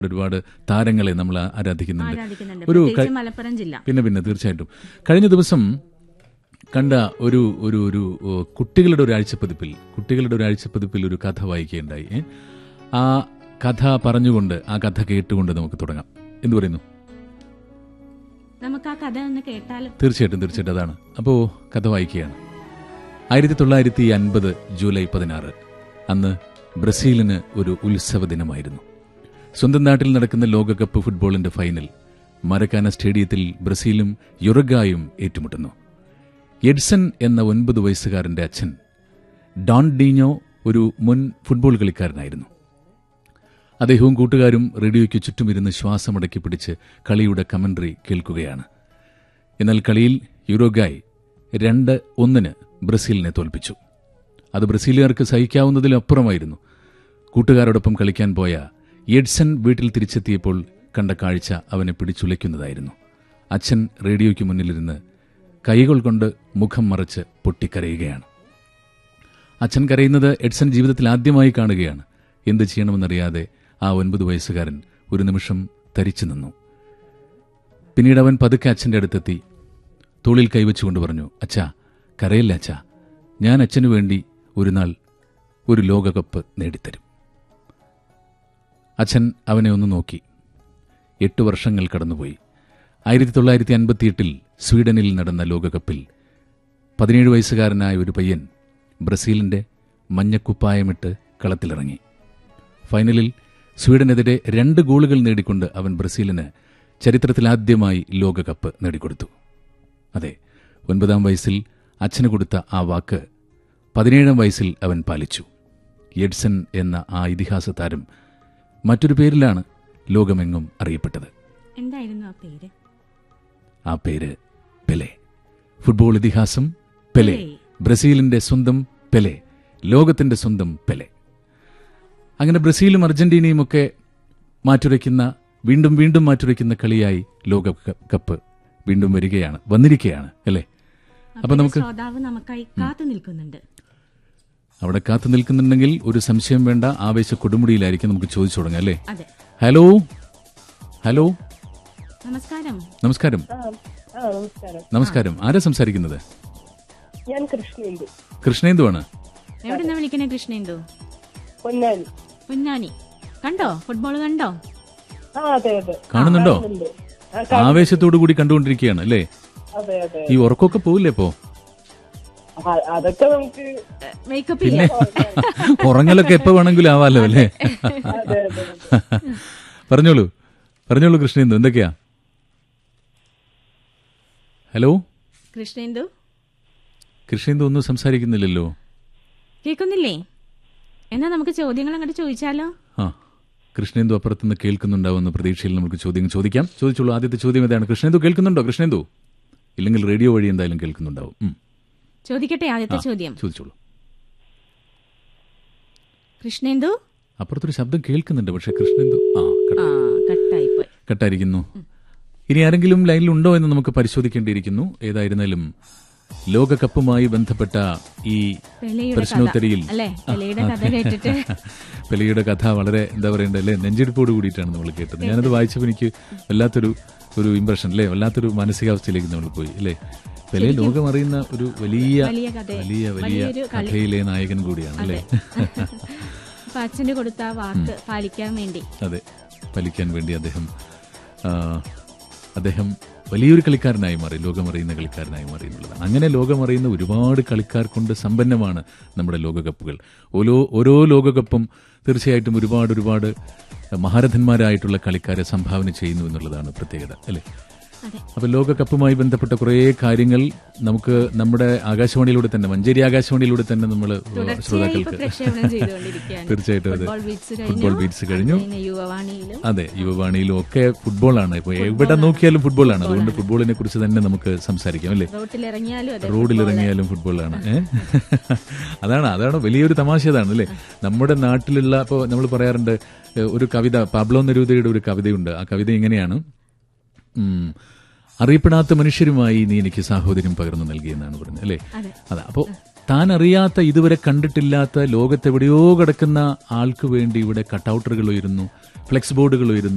ഒരുപാട് താരങ്ങളെ നമ്മൾ ആരാധിക്കുന്നുണ്ട് ആരാധിക്കുന്നുണ്ട് ഒരു പ്രത്യേകിച്ച് മലപ്പുറം ജില്ല പിന്നെ പിന്നെ തീർച്ചയായിട്ടും കഴിഞ്ഞ ദിവസം കണ്ട ഒരു ഒരു ഒരു ഓ, കുട്ടികളുടെ ഒരു ആഴ്ചപ്പതിപ്പിൽ കുട്ടികളുടെ ഒരു ആഴ്ചപ്പതിപ്പിൽ ഒരു കഥ വായിക്കുകയുണ്ടായി ഏ? ആ കഥ പറഞ്ഞുകൊണ്ട് ആ കഥ കേട്ടുകൊണ്ട് നമുക്ക് തുടങ്ങാം എന്തു പറയുന്നു നമുക്ക് ആ കഥ ഒന്ന് കേട്ടാൽ തീർച്ചയായിട്ടും തീർച്ചയായിട്ടും അതാണ് അപ്പോൾ കഥ വായിക്കുകയാണ് ആയിരത്തി തൊള്ളായിരത്തി അൻപത് ജൂലൈ പതിനാറ് അന്ന് ബ്രസീലിന് ഒരു ഉത്സവ ദിനമായിരുന്നു സ്വന്തം നാട്ടിൽ നടക്കുന്ന ലോകകപ്പ് ഫുട്ബോളിന്റെ ഫൈനൽ മരക്കാന സ്റ്റേഡിയത്തിൽ ബ്രസീലും യുറഗായും ഏറ്റുമുട്ടുന്നു എഡ്സൺ എന്ന ഒൻപത് വയസ്സുകാരന്റെ അച്ഛൻ ഡോൺ ഡീഞ്ഞോ ഒരു മുൻ ഫുട്ബോൾ കളിക്കാരനായിരുന്നു അദ്ദേഹവും കൂട്ടുകാരും റേഡിയോയ്ക്ക് ചുറ്റുമിരുന്ന് ശ്വാസമടക്കി പിടിച്ച് കളിയുടെ കമന്ററി കേൾക്കുകയാണ് എന്നാൽ കളിയിൽ യുറോഗായ് രണ്ട് ഒന്നിന് ബ്രസീലിനെ തോൽപ്പിച്ചു അത് ബ്രസീലുകാർക്ക് സഹിക്കാവുന്നതിലപ്പുറമായിരുന്നു കൂട്ടുകാരോടൊപ്പം കളിക്കാൻ പോയ എഡ്സൺ വീട്ടിൽ തിരിച്ചെത്തിയപ്പോൾ കണ്ട കാഴ്ച അവനെ പിടിച്ചുലയ്ക്കുന്നതായിരുന്നു അച്ഛൻ റേഡിയോയ്ക്ക് മുന്നിലിരുന്ന് കൈകൾ കൊണ്ട് മുഖം മറച്ച് പൊട്ടിക്കരയുകയാണ് അച്ഛൻ കരയുന്നത് എഡ്സൺ ജീവിതത്തിൽ ആദ്യമായി കാണുകയാണ് എന്ത് ചെയ്യണമെന്നറിയാതെ ആ ഒൻപത് വയസ്സുകാരൻ ഒരു നിമിഷം തരിച്ചു നിന്നു പിന്നീട് അവൻ പതുക്കെ അച്ഛന്റെ അടുത്തെത്തി തോളിൽ കൈവച്ചുകൊണ്ട് പറഞ്ഞു അച്ഛാ കരയില്ല അച്ഛാ ഞാൻ അച്ഛനു വേണ്ടി ഒരു നാൾ ഒരു ലോകകപ്പ് നേടിത്തരും അച്ഛൻ അവനെ ഒന്ന് നോക്കി എട്ട് വർഷങ്ങൾ കടന്നുപോയി ആയിരത്തി തൊള്ളായിരത്തി അൻപത്തിയെട്ടിൽ സ്വീഡനിൽ നടന്ന ലോകകപ്പിൽ പതിനേഴ് വയസ്സുകാരനായ ഒരു പയ്യൻ ബ്രസീലിന്റെ മഞ്ഞക്കുപ്പായമിട്ട് കളത്തിലിറങ്ങി ഫൈനലിൽ സ്വീഡനെതിരെ രണ്ട് ഗോളുകൾ നേടിക്കൊണ്ട് അവൻ ബ്രസീലിന് ചരിത്രത്തിലാദ്യമായി ലോകകപ്പ് നേടിക്കൊടുത്തു അതെ ഒൻപതാം വയസ്സിൽ അച്ഛന് കൊടുത്ത ആ വാക്ക് പതിനേഴാം വയസ്സിൽ അവൻ പാലിച്ചു എഡ്സൺ എന്ന ആ ഇതിഹാസ താരം മറ്റൊരു പേരിലാണ് ലോകമെങ്ങും അറിയപ്പെട്ടത് എന്തായിരുന്നു ആ പേര് ആ പേര് പെലെ ഫുട്ബോൾ ഇതിഹാസം പെലെ പെലെ. ബ്രസീലിന്റെ സ്വന്തം പെലെ ലോകത്തിന്റെ സ്വന്തം പെലെ അങ്ങനെ ബ്രസീലും അർജന്റീനയും ഒക്കെ മാറ്റുരയ്ക്കുന്ന വീണ്ടും വീണ്ടും മാറ്റുരയ്ക്കുന്ന കളിയായി ലോകകപ്പ് വീണ്ടും വരികയാണ് വന്നിരിക്കുകയാണ് അല്ലേ അപ്പൊ നമുക്ക് ശ്രോതാവ് നമുക്കായി കാത്തു നിൽക്കുന്നുണ്ട് അവിടെ കാത്തു നിൽക്കുന്നുണ്ടെങ്കിൽ ഒരു സംശയം വേണ്ട ആവേശ കൊടുമുടിയിലായിരിക്കും നമുക്ക് ചോദിച്ചു തുടങ്ങാം അല്ലേ അതെ ഹലോ ഹലോ നമസ്കാരം നമസ്കാരം ആ ആ, നമസ്കാരം നമസ്കാരം ആരാ സംസാരിക്കുന്നത് ഞാൻ കൃഷ്ണയുണ്ട് കൃഷ്ണേന്ദുവാണ് എവിടെ നിന്ന് വിളിക്കണേ കൃഷ്ണേന്ദു പൊന്നാനി പൊന്നാനി കണ്ടോ ഫുട്ബോൾ കണ്ടോ ആ അതെ അതെ കാണുന്നുണ്ടോ ഉണ്ട്. ആ, കാ- ആവേശത്തോടു കൂടി കണ്ടുകൊണ്ടിരിക്കുകയാണ് അല്ലേ അതെ അതെ ഈ ഉറക്കമൊക്കെ പോവില്ലേ ഇപ്പോ ആ, അതൊക്കെ നമുക്ക് മേക്കപ്പ് ഇല്ല ഉറങ്ങലൊക്കെ എപ്പോ വേണമെങ്കിലും ആവാലോ അല്ലേ അതെ അതെ പറഞ്ഞോളൂ പറഞ്ഞോളൂ കൃഷ്ണേന്ദു എന്തൊക്കെയാ ഹലോ കൃഷ്ണേന്ദു കൃഷ്ണേന്ദു ഒന്നും സംസാരിക്കുന്നില്ലല്ലോ കേൾക്കുന്നില്ലേ എന്നാ നമുക്ക് ചോദ്യങ്ങൾ അങ്ങോട്ട് ചോദിച്ചാലോ ആ കൃഷ്ണേന്ദു അപ്പുറത്തുനിന്ന് കേൾക്കുന്നുണ്ടാവുന്ന പ്രതീക്ഷയിൽ നമുക്ക് ചോദ്യം ചോദിക്കാം ചോദിച്ചോളൂ ആദ്യത്തെ ചോദ്യം ഇതാണ് കൃഷ്ണേന്ദു കേൾക്കുന്നുണ്ടോ കൃഷ്ണേന്ദു ഇല്ലെങ്കിൽ റേഡിയോ വഴി എന്തായാലും കേൾക്കുന്നുണ്ടാവും ഉം. ചോദിക്കട്ടെ ആദ്യത്തെ ആ, ചോദ്യം ചോദിച്ചോളൂ കൃഷ്ണേന്ദു അപ്പുറത്തൊരു ശബ്ദം കേൾക്കുന്നുണ്ട് പക്ഷെ കൃഷ്ണേന്ദു ആ കട്ട് ആ കട്ടായിപ്പോയി കട്ടായിരിക്കുന്നു ഇനി ആരെങ്കിലും ലൈനിലുണ്ടോ എന്ന് നമുക്ക് പരിശോധിക്കേണ്ടിയിരിക്കുന്നു ഏതായിരുന്നാലും ലോകകപ്പുമായി ബന്ധപ്പെട്ട ഈ പെലെയുടെ കഥ പ്രശ്നോത്തരിയിൽ അല്ലേ പെലെയുടെ കഥ കേട്ടിട്ട് പെലിയുടെ കഥ വളരെ എന്താ പറയണ്ടേ അല്ലേ നെഞ്ചെടുപ്പോട് കൂടിയിട്ടാണ് നമ്മൾ കേട്ടത് ഞാനത് വായിച്ചപ്പോൾ എനിക്ക് വല്ലാത്തൊരു ഒരു ഇമ്പ്രഷൻ അല്ലേ വല്ലാത്തൊരു മാനസികാവസ്ഥയിലേക്ക് നമ്മൾ പോയി അല്ലേ പെലെ ലോകം അറിയുന്ന ഒരു വലിയ വലിയ കഥ വലിയ വലിയ വലിയൊരു കളി കഥയിലെ നായകൻ കൂടിയാണ് അല്ലേ അപ്പൊ അച്ഛന് കൊടുത്ത ആ വാക്ക് പാലിക്കാൻ വേണ്ടി അതെ ഫലിക്കാൻ വേണ്ടി അദ്ദേഹം ആ, അദ്ദേഹം വലിയൊരു കളിക്കാരനായി മാറി ലോകമറിയുന്ന കളിക്കാരനായി മാറി എന്നുള്ളതാണ് അങ്ങനെ ലോകമറിയുന്ന ഒരുപാട് കളിക്കാർ കൊണ്ട് സമ്പന്നമാണ് നമ്മുടെ ലോകകപ്പുകൾ ഓരോ ഓരോ ലോകകപ്പും തീർച്ചയായിട്ടും ഒരുപാട് ഒരുപാട് മഹാരഥന്മാരായിട്ടുള്ള കളിക്കാരെ സംഭാവന ചെയ്യുന്നു എന്നുള്ളതാണ് പ്രത്യേകത അല്ലേ അതെ അപ്പൊ ലോകകപ്പുമായി ബന്ധപ്പെട്ട കുറേ കാര്യങ്ങൾ നമുക്ക് നമ്മുടെ ആകാശവാണിയിലൂടെ തന്നെ മഞ്ചേരി ആകാശവാണിയിലൂടെ തന്നെ നമ്മൾ തുടർച്ചയായി ഇപ്പൊ ശ്രോതാക്കൾക്ക് പ്രക്ഷേപണം ചെയ്തുകൊണ്ടിരിക്കുകയാണ് തീർച്ചയായിട്ടും അതെ ഫുട്ബോൾ ബീറ്റ്സ് ഫുട്ബോൾ കഴിഞ്ഞു ബീറ്റ്സ് കഴിഞ്ഞു പിന്നെ യുവവാണിയിലും അതെ യുവവാണിയിലും ഒക്കെ ഫുട്ബോളാണ് ഇപ്പൊ എവിടെ നോക്കിയാലും ഫുട്ബോളാണ് അതുകൊണ്ട് ഫുട്ബോളിനെ കുറിച്ച് തന്നെ നമുക്ക് സംസാരിക്കാം അല്ലേ റോട്ടിലിറങ്ങിയാലും അതെ റോഡിലിറങ്ങിയാലും ഫുട്ബോളാണ് ഏ? അതാണ് അതാണ് വലിയൊരു തമാശ അതാണ് അല്ലേ നമ്മുടെ നാട്ടിലുള്ള ഇപ്പോൾ നമ്മൾ പറയാറുണ്ട് ഏ, ഒരു കവിത പാബ്ലോ നെരൂദയുടെ ഒരു കവിതയുണ്ട് ആ കവിത ഇങ്ങനെയാണ് ഉം, അറിയപ്പെടാത്ത മനുഷ്യരുമായി നീ എനിക്ക് സാഹോദര്യം പകർന്നു നൽകിയെന്നാണ് പറഞ്ഞത് അല്ലേ അതെ അതെ അപ്പോൾ താൻ അറിയാത്ത ഇതുവരെ കണ്ടിട്ടില്ലാത്ത ലോകത്തെവിടെയോ കിടക്കുന്ന ആൾക്ക് വേണ്ടി ഇവിടെ കട്ടൗട്ടറുകൾ ഉയരുന്നു ഫ്ലെക്സ് ബോർഡുകൾ ഉയരുന്നു